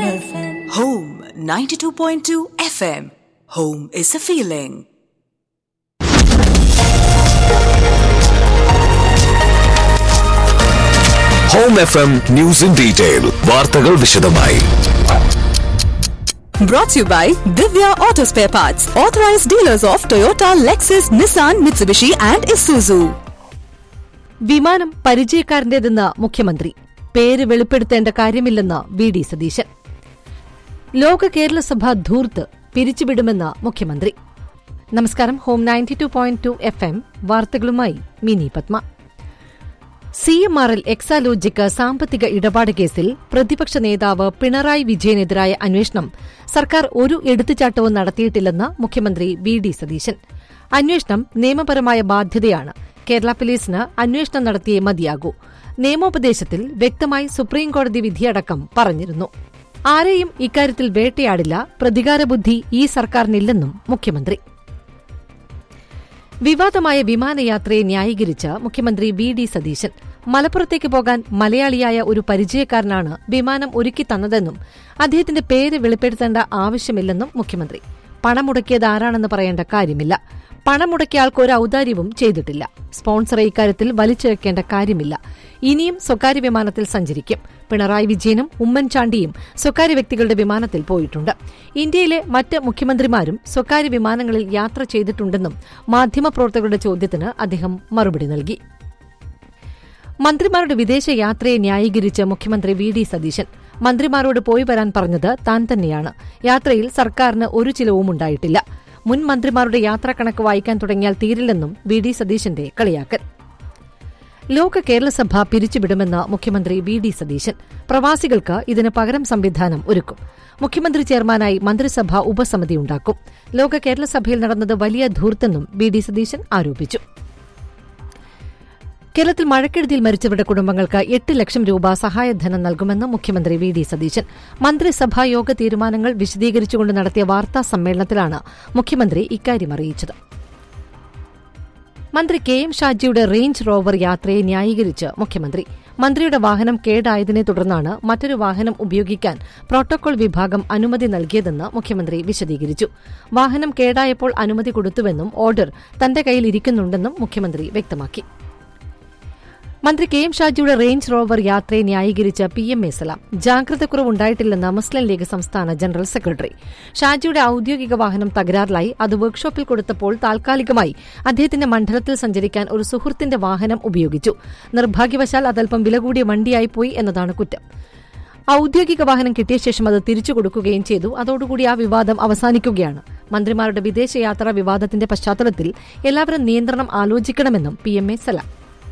FM. Home 92.2 FM. Home is a feeling. Home F M news in detail വാർത്തകൾ വിശദമായി Brought to you by Divya Auto Spare Parts, authorized dealers of Toyota, Lexus, Nissan, Mitsubishi, and Isuzu. വിമാനം പരിചയക്കാരന്റേതെന്ന് മുഖ്യമന്ത്രി പേര് വെളിപ്പെടുത്തേണ്ട കാര്യമില്ലെന്ന് V D Satheesan ലോക കേരള സഭ ധൂർത്ത് പിരിച്ചുവിടുമെന്ന് മുഖ്യമന്ത്രി നമസ്കാരം home ninety two point two F M വാർത്തകളുമായി Mini Padma C M R L Exalogic സാമ്പത്തിക ഇടപാട് കേസിൽ പ്രതിപക്ഷ നേതാവ് പിണറായി വിജയനെതിരായ അന്വേഷണം സർക്കാർ ഒരു എടുത്തുചാട്ടവും നടത്തിയിട്ടില്ലെന്ന് മുഖ്യമന്ത്രി വി ഡി സതീശൻ അന്വേഷണം നിയമപരമായ ബാധ്യതയാണ് കേരള പോലീസിന് അന്വേഷണം നടത്തിയേ മതിയാകൂ നിയമോപദേശത്തിൽ വ്യക്തമായി സുപ്രീംകോടതി വിധിയടക്കം പറഞ്ഞിരുന്നു ആരെയും ഇക്കാര്യത്തിൽ വേട്ടയാടില്ല പ്രതികാരബുദ്ധി ഈ സർക്കാരിനില്ലെന്നും മുഖ്യമന്ത്രി വിവാദമായ വിമാനയാത്രയെ ന്യായീകരിച്ച് മുഖ്യമന്ത്രി വി ഡി സതീശൻ മലപ്പുറത്തേക്ക് പോകാൻ മലയാളിയായ ഒരു പരിചയക്കാരനാണ് വിമാനം ഒരുക്കി തന്നതെന്നും അദ്ദേഹത്തിന്റെ പേര് വെളിപ്പെടുത്തേണ്ട ആവശ്യമില്ലെന്നും മുഖ്യമന്ത്രി പണം മുടക്കിയത് ആരാണെന്ന് പറയേണ്ട കാര്യമില്ല പണം മുടക്കിയ ആൾക്ക് ഒരു ഔദാര്യവും ചെയ്തിട്ടില്ല സ്പോൺസറെ ഇക്കാര്യത്തിൽ വലിച്ചിഴക്കേണ്ട കാര്യമില്ല ഇനിയും സ്വകാര്യ വിമാനത്തിൽ സഞ്ചരിക്കും പിണറായി വിജയനും ഉമ്മൻചാണ്ടിയും സ്വകാര്യ വ്യക്തികളുടെ വിമാനത്തിൽ പോയിട്ടുണ്ട് ഇന്ത്യയിലെ മറ്റ് മുഖ്യമന്ത്രിമാരും സ്വകാര്യ വിമാനങ്ങളിൽ യാത്ര ചെയ്തിട്ടുണ്ടെന്നും മാധ്യമപ്രവർത്തകരുടെ ചോദ്യത്തിന് അദ്ദേഹം മറുപടി നൽകി മന്ത്രിമാരുടെ വിദേശ യാത്രയെ ന്യായീകരിച്ച് മുഖ്യമന്ത്രി വി ഡി സതീശൻ മന്ത്രിമാരോട് പോയി വരാൻ പറഞ്ഞത് താൻ തന്നെയാണ് യാത്രയിൽ സർക്കാരിന് ഒരു ചിലവും ഉണ്ടായിട്ടില്ല മുൻ മന്ത്രിമാരുടെ യാത്രാക്കണക്ക് വായിക്കാൻ തുടങ്ങിയാൽ തീരില്ലെന്നും വി ഡി സതീശന്റെ കളിയാക്കൽ ലോക കേരളസഭ പിരിച്ചുവിടുമെന്ന് മുഖ്യമന്ത്രി വി ഡി സതീശൻ പ്രവാസികൾക്ക് ഇതിന് പകരം സംവിധാനം ഒരുക്കും മുഖ്യമന്ത്രി ചെയർമാനായി മന്ത്രിസഭ ഉപസമിതി ഉണ്ടാക്കും ലോക കേരളസഭയിൽ നടന്നത് വലിയ ധൂർത്തെന്നും വി ഡി സതീശൻ ആരോപിച്ചു കേരളത്തിൽ മഴക്കെടുതിയിൽ മരിച്ചവരുടെ കുടുംബങ്ങൾക്ക് എട്ട് ലക്ഷം രൂപ സഹായധനം നൽകുമെന്ന് മുഖ്യമന്ത്രി വി ഡി സതീശൻ മന്ത്രിസഭാ യോഗ തീരുമാനങ്ങൾ വിശദീകരിച്ചുകൊണ്ട് നടത്തിയ വാർത്താ സമ്മേളനത്തിലാണ് മുഖ്യമന്ത്രി ഇക്കാര്യം അറിയിച്ചത് മന്ത്രി കെ എം ഷാജിയുടെ റേഞ്ച് റോവർ യാത്രയെ ന്യായീകരിച്ച് മുഖ്യമന്ത്രി മന്ത്രിയുടെ വാഹനം കേടായതിനെ തുടർന്നാണ് മറ്റൊരു വാഹനം ഉപയോഗിക്കാൻ പ്രോട്ടോകോൾ വിഭാഗം അനുമതി നൽകിയതെന്ന് മുഖ്യമന്ത്രി വിശദീകരിച്ചു വാഹനം കേടായപ്പോൾ അനുമതി കൊടുത്തുവെന്നും ഓർഡർ തന്റെ കയ്യിൽ ഇരിക്കുന്നുണ്ടെന്നും മുഖ്യമന്ത്രി വ്യക്തമാക്കി മന്ത്രി കെ എം ഷാജിയുടെ റേഞ്ച് റോവർ യാത്രയെ ന്യായീകരിച്ച പി എം എ സലാം ജാഗ്രതക്കുറവുണ്ടായിട്ടില്ലെന്ന് മുസ്ലിം ലീഗ് സംസ്ഥാന ജനറൽ സെക്രട്ടറി ഷാജിയുടെ ഔദ്യോഗിക വാഹനം തകരാറിലായി അത് വർക്ക്ഷോപ്പിൽ കൊടുത്തപ്പോൾ താൽക്കാലികമായി അദ്ദേഹത്തിന്റെ മണ്ഡലത്തിൽ സഞ്ചരിക്കാൻ ഒരു സുഹൃത്തിന്റെ വാഹനം ഉപയോഗിച്ചു നിർഭാഗ്യവശാൽ അതൽപ്പം വില കൂടിയ വണ്ടിയായി പോയി എന്നതാണ് കുറ്റം ഔദ്യോഗിക വാഹനം കിട്ടിയ ശേഷം അത് തിരിച്ചു കൊടുക്കുകയും ചെയ്തു അതോടുകൂടി ആ വിവാദം അവസാനിക്കുകയാണ് മന്ത്രിമാരുടെ വിദേശയാത്രാ വിവാദത്തിന്റെ പശ്ചാത്തലത്തിൽ എല്ലാവരും നിയന്ത്രണം ആലോചിക്കണമെന്നും പി എം എ സലാം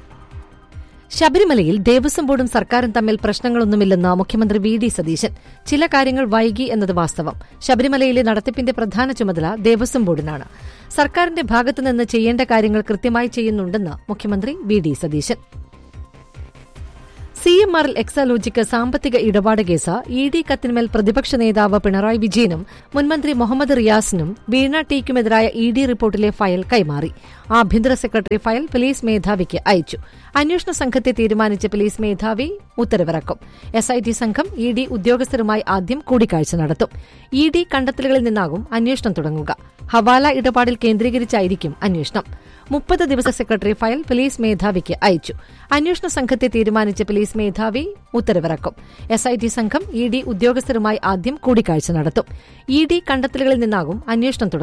ശബരിമലയിൽ ദേവസ്വം ബോർഡും സർക്കാരും തമ്മിൽ പ്രശ്നങ്ങളൊന്നുമില്ലെന്ന് മുഖ്യമന്ത്രി വി ഡി സതീശൻ ചില കാര്യങ്ങൾ വൈകി എന്നത് വാസ്തവം ശബരിമലയിലെ നടത്തിപ്പിന്റെ പ്രധാന ചുമതല ദേവസ്വം ബോർഡിനാണ് സർക്കാരിന്റെ ഭാഗത്തുനിന്ന് ചെയ്യേണ്ട കാര്യങ്ങൾ കൃത്യമായി ചെയ്യുന്നുണ്ടെന്ന് മുഖ്യമന്ത്രി V D Satheesan C M R L Exalogic സാമ്പത്തിക ഇടപാട് കേസ് ഇ ഡി കത്തിന്മേൽ പ്രതിപക്ഷ നേതാവ് പിണറായി വിജയനും മുൻമന്ത്രി മുഹമ്മദ് റിയാസിനും വീണ ടിക്കുമെതിരായ ഇ ഡി റിപ്പോർട്ടിലെ ഫയൽ കൈമാറി ആഭ്യന്തര സെക്രട്ടറി ഫയൽ പോലീസ് മേധാവിക്ക് അയച്ചു അന്വേഷണ സംഘത്തെ തീരുമാനിച്ച പോലീസ് മേധാവി ഉത്തരവിറക്കും എസ് ഐ ടി സംഘം ഇ ഡി ഉദ്യോഗസ്ഥരുമായി ആദ്യം കൂടിക്കാഴ്ച നടത്തും ഇ ഡി കണ്ടെത്തലുകളിൽ നിന്നാകും അന്വേഷണം തുടങ്ങുക ഹവാല ഇടപാടിൽ കേന്ദ്രീകരിച്ചായിരിക്കും അന്വേഷണം മുപ്പത് ദിവസ സെക്രട്ടറി ഫയൽ പോലീസ് മേധാവിക്ക് അയച്ചു അന്വേഷണ സംഘത്തെ തീരുമാനിച്ച പോലീസ് മേധാവി ഉത്തരവിറക്കും എസ് ഐ ടി സംഘം ഇ ഡി ഉദ്യോഗസ്ഥരുമായി ആദ്യം കൂടിക്കാഴ്ച നടത്തും ഇ ഡി കണ്ടെത്തലുകളിൽ നിന്നാകും അന്വേഷണം തുടങ്ങുക